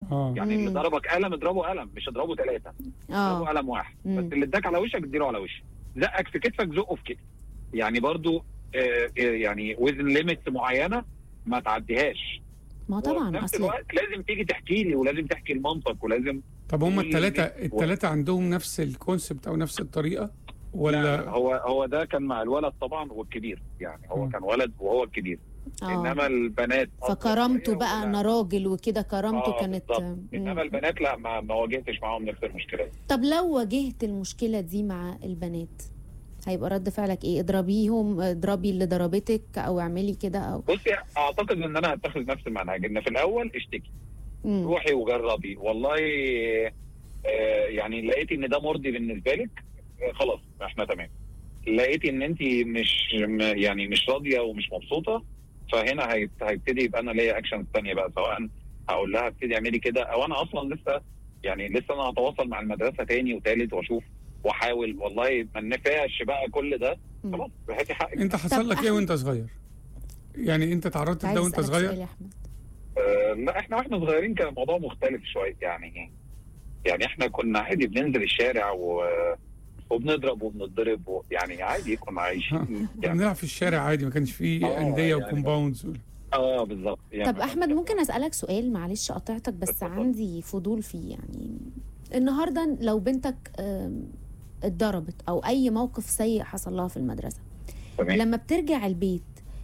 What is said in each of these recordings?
اه يعني اللي مم. ضربك قلم اضربه قلم مش اضربه ثلاثه اضربه اه قلم واحد مم. بس اللي اداك على وشك اديله على وشك زقك في كتفك زقه في كتفك يعني برضو آه آه، يعني وزن ليميت معينه ما تعديهاش ما هو وفي طبعا نفس اصل الوقت لازم تيجي تحكي لي ولازم تحكي لمامتك ولازم طب هم كل الثلاثه بيت- الثلاثه عندهم نفس الكونسبت او نفس الطريقه لا ولا هو هو ده كان مع الولد طبعا والكبير يعني هو مم. كان ولد وهو الكبير اه انما البنات أكتر فكرامته شوية بقى ولا- انا راجل وكده كرامته آه، كانت بالظبط. مم. انما البنات لا ما, ما واجهتش معاهم نفس المشكله طب لو واجهت المشكله دي مع البنات هيبقى رد فعلك ايه اضربيهم اضربي اللي ضربتك او اعملي كده او بصي اعتقد ان انا هتخذ نفس المنهج ان في الاول اشتكي مم. روحي وجربي والله آه، يعني لقيتي ان ده مرضي بالنسبه لك آه، خلاص احنا تمام لقيتي ان انت مش م- يعني مش راضيه ومش مبسوطه فهنا هيت- هيبتدي يبقى انا ليا اكشن ثانيه بقى سواء هقول لها ابتدي اعملي كده او انا اصلا لسه يعني لسه انا هتواصل مع المدرسه تاني وتالت واشوف واحاول والله ما نفعش بقى كل ده مم. خلاص هاتي حقك انت حصل طب لك ايه أحمد- وانت صغير يعني انت تعرضت عايز لده وانت أسألك سؤال صغير يا احمد آه، لا احنا واحنا صغيرين كان الموضوع مختلف شويه يعني يعني احنا كنا عادي بننزل الشارع و... وبنضرب وبنضرب و... يعني عادي كنا عايشين كنا يعني بنلعب في الشارع عادي ما كانش فيه آه، انديه يعني- وكومباوندز اه بالظبط يعني طب احمد ممكن اسالك سؤال معلش قطعتك بس اتفضل. عندي فضول فيه يعني النهارده لو بنتك آم، اتضربت او اي موقف سيء حصل لها في المدرسه تمام. لما بترجع البيت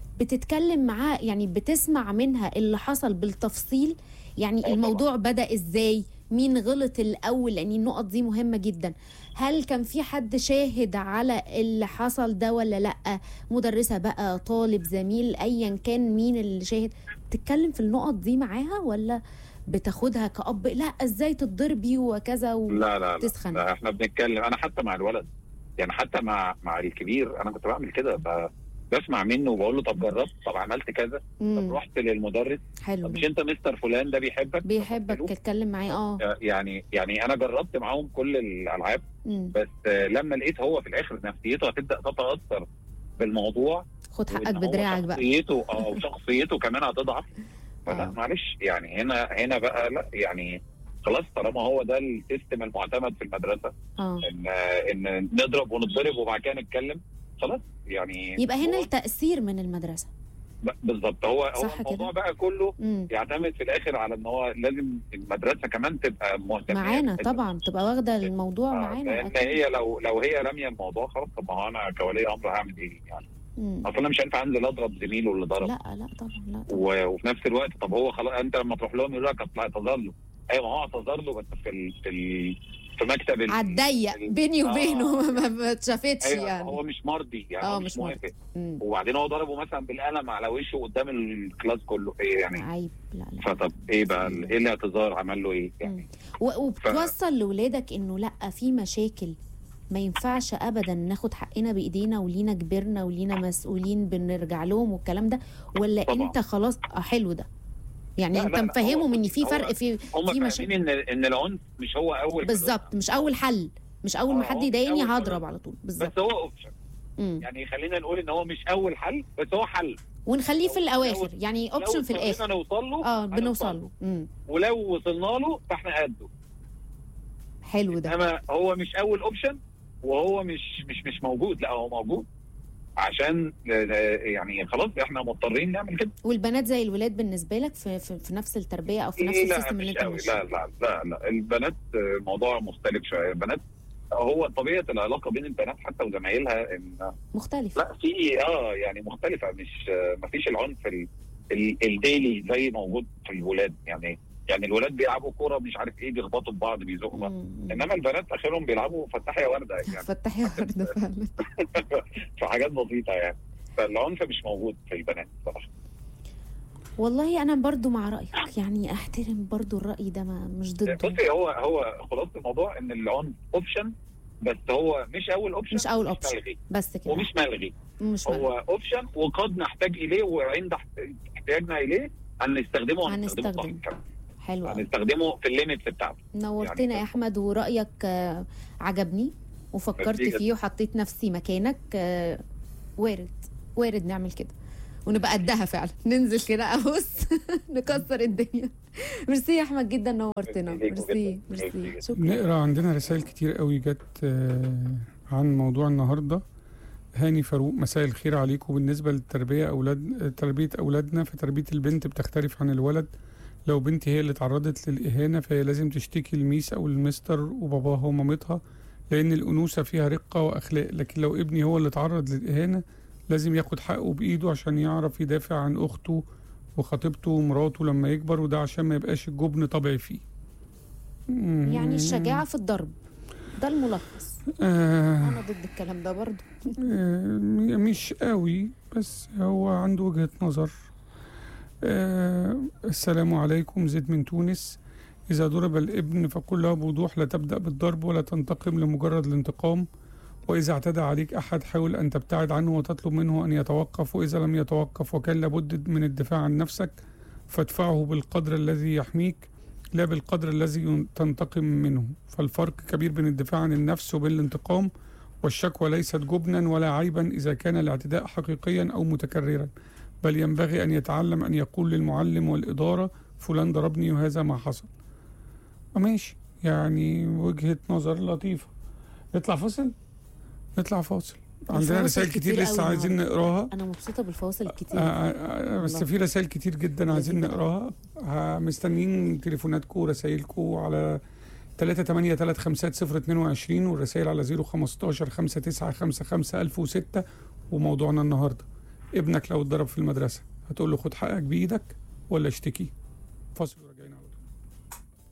بتتكلم معاه يعني بتسمع منها اللي حصل بالتفصيل يعني آه الموضوع بدا ازاي مين غلط الاول لان النقط دي مهمه جدا هل كان في حد شاهد على اللي حصل ده ولا لا مدرسه بقى طالب زميل ايا كان مين اللي شاهد تتكلم في النقط دي معاها ولا بتاخدها كأب لا ازاي تتضربي وكذا و... لا لا لا, تسخن. لا احنا بنتكلم انا حتى مع الولد يعني حتى مع مع الكبير انا كنت بعمل كده ب... بسمع منه وبقول له طب جربت طب عملت كذا طب مم. رحت للمدرس حلو طب مش ده. انت مستر فلان ده بيحبك بيحبك طب تتكلم معاه اه يعني يعني انا جربت معاهم كل الالعاب مم. بس آه، لما لقيت هو في الاخر نفسيته هتبدا تتاثر بالموضوع خد حقك وإن هو بدراعك بقى شخصيته اه وشخصيته كمان هتضعف فلا آه. معلش يعني هنا هنا بقى لا يعني خلاص طالما هو ده السيستم المعتمد في المدرسه اه ان ان نضرب ونتضرب وبعد كده نتكلم خلاص يعني يبقى هنا هو التأثير من المدرسة ب- بالظبط هو هو صح الموضوع كده؟ بقى كله مم. يعتمد في الاخر على ان هو لازم المدرسه كمان تبقى مهتمه معانا بالحتة دي. طبعا تبقى واخدة الموضوع آه، معانا لان أكيد. هي لو لو هي راميه الموضوع خلاص طب ما هو انا كولي امر هعمل ايه يعني مم. اصل انا مش هينفع انزل اضرب زميله اللي ضرب لا لا طبعا لا طبعا و- وفي نفس الوقت طب هو خلاص انت لما تروح لهم يقول لك اطلع اعتذر له ايوه ما هو اعتذر له بس في ال في ال في مكتب ال- على الضيق ال- بيني آه. وبينه ما- ما اتشافتش ايوه يعني هو مش مرضي يعني آه، هو مش مش موافق مم. وبعدين هو ضربه مثلا بالقلم على وشه قدام الكلاس كله ايه يعني عيب لا لا فطب ايه بقى ال- ايه الاعتذار عمل له ايه يعني مم. و- وبتوصل لولادك انه لا في مشاكل ما ينفعش ابدا ناخد حقنا بايدينا ولينا كبرنا ولينا مسؤولين بنرجع لهم والكلام ده ولا طبعا. انت خلاص آه، حلو ده يعني لا، انت لا، لا، مفهمهم هو- ان في هو- فرق في هم في مشاكل فاهمين ان ان العنف مش هو اول بالظبط مش اول حل مش اول ما آه، حد هو مش يضايقني أول هضرب حل. على طول بس بالظبط هو اوبشن مم. يعني خلينا نقول ان هو مش اول حل بس هو حل ونخليه في لو- الاواخر يعني لو اوبشن في اضطرينا الاخر نوصل له اه هنوصل بنوصل له. له مم. ولو وصلنا له فاحنا قده حلو ده انما هو مش اول اوبشن وهو مش مش مش موجود لا هو موجود عشان آه، يعني خلاص احنا مضطرين نعمل كده والبنات زي الولاد بالنسبه لك في, في, في نفس التربيه او في نفس إيه، لا السيستم اللي مش انت قوي ماشي لا لا لا لا البنات آه، موضوع مختلف شويه البنات هو طبيعه العلاقه بين البنات حتى وزمايلها ان مختلف لا في اه يعني مختلفه مش ما فيش العنف ال- ال- الديلي زي موجود في الولاد يعني يعني الولاد بيلعبوا كوره مش عارف ايه بيخبطوا في بعض بيزقوا بعض مم. انما البنات اخرهم بيلعبوا فتح يا ورده يعني فتحي يا ورده فعلا في حاجات بسيطه يعني فالعنف مش موجود في البنات صراحه والله انا برضو مع رايك يعني احترم برضو الراي ده ما مش ضده بصي هو هو خلاصه الموضوع ان العنف اوبشن بس هو مش اول اوبشن مش اول اوبشن ملغي بس كده ومش ملغي مش هو معنى. اوبشن وقد نحتاج اليه وعند احتياجنا اليه ان نستخدمه وهنستخدمه صح هنستخدم. كمان. حلو قوي هنستخدمه في الليميتس بتاعته نورتنا يعني- يا احمد ورايك آه، عجبني وفكرت ميرسي فيه وحطيت نفسي مكانك آه، وارد وارد نعمل كده ونبقى قدها فعلا ننزل كده ابص نكسر الدنيا ميرسي يا احمد جدا نورتنا ميرسي ليكوا ميرسي جداً. ميرسي ميرسي جداً. شكرا نقرا عندنا رسائل كتير قوي جت آه، عن موضوع النهارده هاني فاروق مساء الخير عليكم بالنسبه للتربيه اولاد تربيه اولادنا فتربيه البنت بتختلف عن الولد لو بنتي هي اللي اتعرضت للاهانه فهي لازم تشتكي الميس او المستر وباباها ومامتها لان الانوثه فيها رقه واخلاق لكن لو ابني هو اللي اتعرض للاهانه لازم ياخد حقه بايده عشان يعرف يدافع عن اخته وخطيبته ومراته لما يكبر وده عشان ما يبقاش الجبن طبيعي فيه يعني الشجاعه في الضرب ده الملخص آه انا ضد الكلام ده برضو آه، مش قوي بس هو عنده وجهة نظر آه، السلام عليكم زيد من تونس إذا ضرب الابن فقل له بوضوح لا تبدأ بالضرب ولا تنتقم لمجرد الانتقام وإذا اعتدى عليك أحد حاول أن تبتعد عنه وتطلب منه أن يتوقف وإذا لم يتوقف وكان لابد من الدفاع عن نفسك فادفعه بالقدر الذي يحميك لا بالقدر الذي تنتقم منه فالفرق كبير بين الدفاع عن النفس وبين الانتقام والشكوى ليست جبنا ولا عيبا إذا كان الاعتداء حقيقيا أو متكررا بل ينبغي أن يتعلم أن يقول للمعلم والإدارة فلان ضربني وهذا ما حصل ماشي يعني وجهة نظر لطيفة نطلع فاصل نطلع فاصل عندنا الفواصل رسائل كتير كتير لسه قوي عايزين نقراها انا مبسوطه بالفواصل الكتير آه، آه، آه، بس والله. في رسائل كتير جدا عايزين لذيذة. نقراها آه، مستنيين تليفوناتكم ورسائلكم على 3 8 3 5 0 22 والرسائل على 0 15 5 9 5 5 1006 وموضوعنا النهارده ابنك لو اتضرب في المدرسه هتقول له خد حقك بايدك ولا اشتكي فاصل